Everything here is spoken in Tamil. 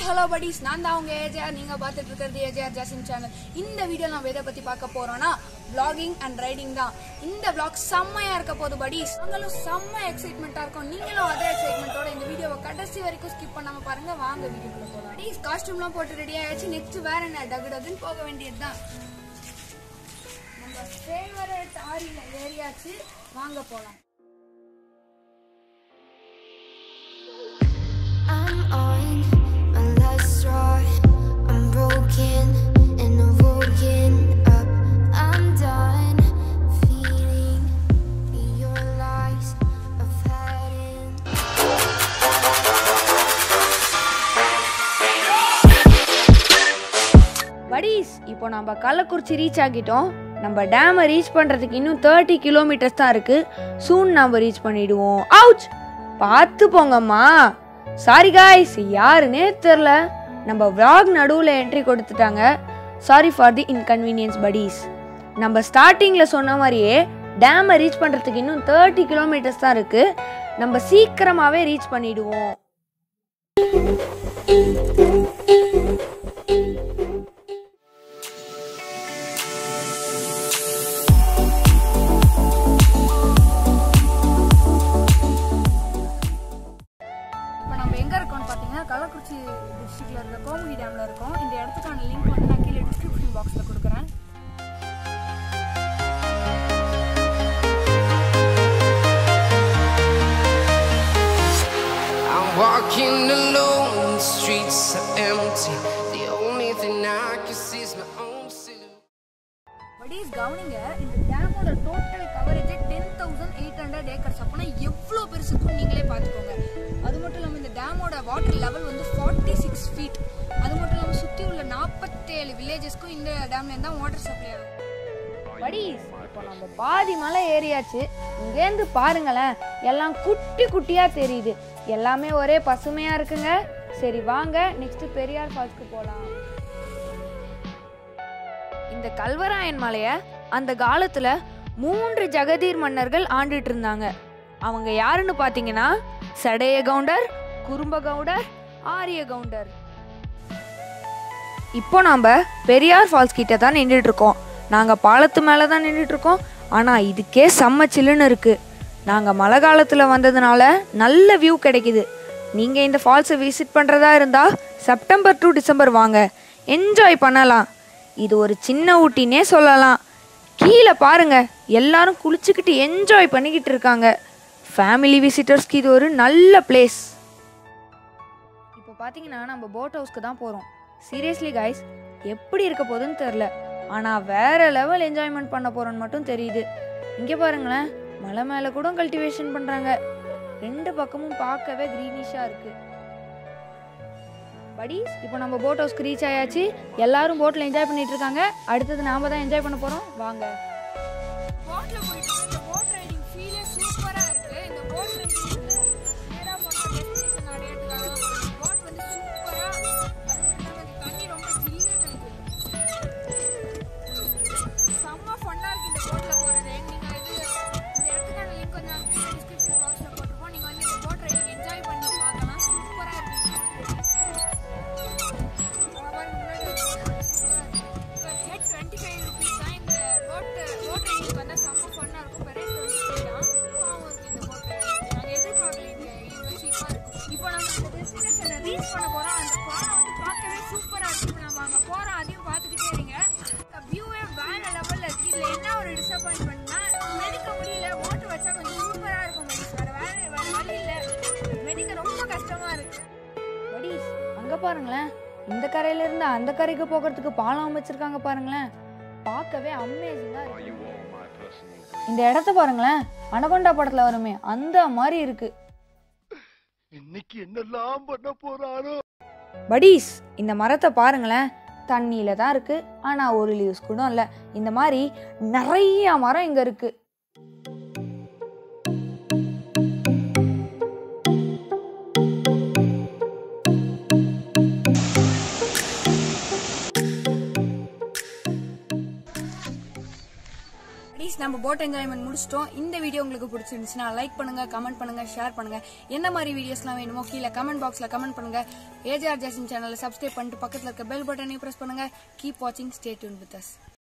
ஹலோ buddies நான் தான் உங்க ஏஜிஆர் நீங்க பார்த்துட்டு இருக்கிறது ஏஜிஆர் ஜாசிம் சேனல் இந்த வீடியோ நம்ம எதை பத்தி பார்க்க போறோம்னா vlogging அண்ட் ரைடிங் தான் இந்த vlog செம்மையா இருக்க போது buddies நாங்களும் செம்ம எக்ஸைட்மெண்ட்டா இருக்கோம் நீங்களும் அதே எக்ஸைட்மெண்ட்டோட இந்த வீடியோவை கடைசி வரைக்கும் ஸ்கிப் பண்ணாம பாருங்க வாங்க வீடியோக்குள்ள போலாம் buddies காஸ்டியூம்லாம் போட்டு ரெடி ஆயாச்சு நெக்ஸ்ட் வேற என்ன டகு டகுன்னு போக வேண்டியதுதான் நம்ம ஃபேவரட் ஆரியில ஏரியாச்சு வாங்க போலாம் I'm on my last straw. I'm broken and I'm woken up. I'm done feeding your lies of hiding. buddies இப்போ நம்ம கள்ளக்குறிச்சி ரீச் ஆகிட்டோம் நம்ம டேமை ரீச் பண்ணுறதுக்கு இன்னும் தேர்ட்டி கிலோமீட்டர்ஸ் தான் இருக்கு சூன் நம்ம ரீச் பண்ணிடுவோம் அவுச் பார்த்து போங்கம்மா சாரி காய்ஸ் யாருன்னே தெரில நம்ம vlog நடுவில் என்ட்ரி கொடுத்துட்டாங்க sorry for the inconvenience buddies நம்ம ஸ்டார்டிங்கில் சொன்ன மாதிரியே டேமை ரீச் பண்ணுறதுக்கு இன்னும் தேர்ட்டி கிலோமீட்டர்ஸ் தான் இருக்கு நம்ம சீக்கிரமாகவே ரீச் பண்ணிடுவோம் இப்போ நம்ம எங்க இருக்கோம்னு பார்த்தீங்கன்னா கள்ளக்குறிச்சி டிஸ்ட்ரிக்ட்ல இருக்க கோமுடி டேம்ல இருக்கோம் இந்த இடத்துக்கான லிங்க் வந்து நான் கீழே டிஸ்கிரிப்ஷன் பாக்ஸ்ல கொடுக்குறேன் I'm walking alone, the streets are empty. The only thing I can see is my own silhouette. வடிஸ் கவனிங்க இந்த டேமோட total coverage ten thousand eight hundred acres அப்போனா எவ்வளோ பெருசுக்கும் நீங்களே பார்த்துக்கோங்க அது மட்டும் இல்லாமல் இந்த டேமோட வாட்டர் லெவல் வந்து ஃபார்ட்டி சிக்ஸ் ஃபீட் அது மட்டும் இல்லாமல் சுற்றி உள்ள நாற்பத்தேழு வில்லேஜஸ்க்கும் இந்த டேம்லேருந்து தான் வாட்டர் சப்ளை ஆகும் buddies இப்போ நம்ம பாதி மலை ஏறியாச்சு இங்கேருந்து பாருங்களேன் எல்லாம் குட்டி குட்டியா தெரியுது எல்லாமே ஒரே பசுமையா இருக்குங்க சரி வாங்க நெக்ஸ்ட் பெரியார் ஃபால்ஸ்க்கு போலாம் இந்த கல்வராயன் மலையை அந்த காலத்துல மூன்று ஜெகதீர் மன்னர்கள் ஆண்டுட்டு இருந்தாங்க அவங்க யாருன்னு பார்த்தீங்கன்னா சடைய கவுண்டர் குறும்ப கவுண்டர் ஆரிய கவுண்டர் இப்போ நாம் பெரியார் ஃபால்ஸ் கிட்ட தான் நின்றுட்டு இருக்கோம் நாங்கள் பாலத்து மேலே தான் நின்றுட்டு இருக்கோம் ஆனால் இதுக்கே செம்ம சில்லுன்னு இருக்குது நாங்கள் மழை காலத்தில் வந்ததுனால நல்ல வியூ கிடைக்குது நீங்கள் இந்த ஃபால்ஸை விசிட் பண்ணுறதா இருந்தால் செப்டம்பர் டு டிசம்பர் வாங்க என்ஜாய் பண்ணலாம் இது ஒரு சின்ன ஊட்டினே சொல்லலாம் கீழே பாருங்க எல்லாரும் குளிச்சுக்கிட்டு என்ஜாய் பண்ணிக்கிட்டு இருக்காங்க ஃபேமிலி விசிட்டர்ஸ்க்கு இது ஒரு நல்ல பிளேஸ் இப்போ பார்த்தீங்கன்னா நம்ம போட் ஹவுஸ்க்கு தான் போகிறோம் சீரியஸ்லி கைஸ் எப்படி இருக்க போகுதுன்னு தெரில ஆனால் வேற லெவல் என்ஜாய்மெண்ட் பண்ண போகிறோன்னு மட்டும் தெரியுது இங்கே பாருங்களேன் மலை மேலே கூட கல்டிவேஷன் பண்ணுறாங்க ரெண்டு பக்கமும் பார்க்கவே க்ரீனிஷாக இருக்கு buddies இப்போ நம்ம போட் ஹவுஸ்க்கு ரீச் ஆயாச்சு எல்லாரும் போட்டில் என்ஜாய் பண்ணிட்டு இருக்காங்க அடுத்தது நாம தான் என்ஜாய் பண்ண போகிறோம் வாங்க போட்ல போயிட்டு இந்த போட் ரைடிங் ஃபீலே சூப்பரா இருக்கு இந்த போட் ரைடிங் வந்து நேரா போனா டெஸ்டினேஷன் அடையறதுக்காக போட் வந்து சூப்பரா அது மட்டும் இல்லாம இந்த தண்ணி ரொம்ப ஜில்லுன்னு இருக்கு செம்ம ஃபன்னா இருக்கு இந்த போட்ல போறது நீங்க இது இந்த இடத்துக்கான லிங்க் வந்து நான் கீழே டிஸ்கிரிப்ஷன் பாக்ஸ்ல போட்டிருப்போம் நீங்க வந்து இந்த போட் ரைடிங் என்ஜாய் பண்ணி பார்க்கலாம் சூப்பரா இருக்கு ஹெட் டுவெண்ட்டி ஃபைவ் ருபீஸ் தான் இந்த போட் போட் ரைடிங் வந்தால் செம்ம ஃபன்னாக இருக்கும் பெரிய டுவெண்ட்டி ஃபைவ் தான் பாவம் இருக்கு இந்த போட் ரைடிங் நாங்கள் எதிர்பார்க்கல இங்கே இவ்வளோ சீப்பாக இருக்கும் இப்போ நம்ம அந்த டெஸ்டினேஷனை ரீச் பண்ண போகிறோம் அந்த பாலம் வந்து பார்க்கவே சூப்பராக இருக்கு இப்போ நம்ம அங்கே போகிறோம் அதையும் பார்த்துக்கிட்டே இருங்க வியூவே வேற லெவலில் இருக்கு இதில் என்ன ஒரு டிசப்பாயின்மெண்ட்னா மெதிக்க முடியல ஓட்டு வச்சா கொஞ்சம் சூப்பராக இருக்கும் மெடிஸ் வேறு வேற வேறு வழி இல்லை மெதிக்க ரொம்ப கஷ்டமாக இருக்கு buddies அங்கே பாருங்களேன் இந்த கரையில இருந்து அந்த கரைக்கு போகிறதுக்கு பாலம் அமைச்சிருக்காங்க பாருங்களேன் பார்க்கவே அமேசிங்காக இருக்கு இந்த இடத்த பாருங்களேன் அனகொண்டா படத்தில் வருமே அந்த மாதிரி இருக்கு இன்னைக்கு என்னெல்லாம் பண்ண போறாரோ buddies இந்த மரத்தை பாருங்களேன் தண்ணியில தான் இருக்கு ஆனா ஒரு லீவ்ஸ் கூட இல்லை இந்த மாதிரி நிறைய மரம் இங்க இருக்கு ப்ளீஸ் நம்ம போட் என்ஜாய்மெண்ட் முடிச்சிட்டோம் இந்த வீடியோ உங்களுக்கு பிடிச்சிருந்துச்சுன்னா லைக் பண்ணுங்க கமெண்ட் பண்ணுங்க ஷேர் பண்ணுங்க என்ன மாதிரி வீடியோஸ்லாம் வேணுமோ கீழே கமெண்ட் பாக்ஸ்ல கமெண்ட் பண்ணுங்க ஏஜிஆர் ஜாசின் சேனலை சப்ஸ்கிரைப் பண்ணிட்டு பக்கத்துல இருக்க பெல் பட்டனையும் பிரஸ் பண்ணுங்க கீப் வாட்சிங் ஸ்டே டியூன் வித் அஸ்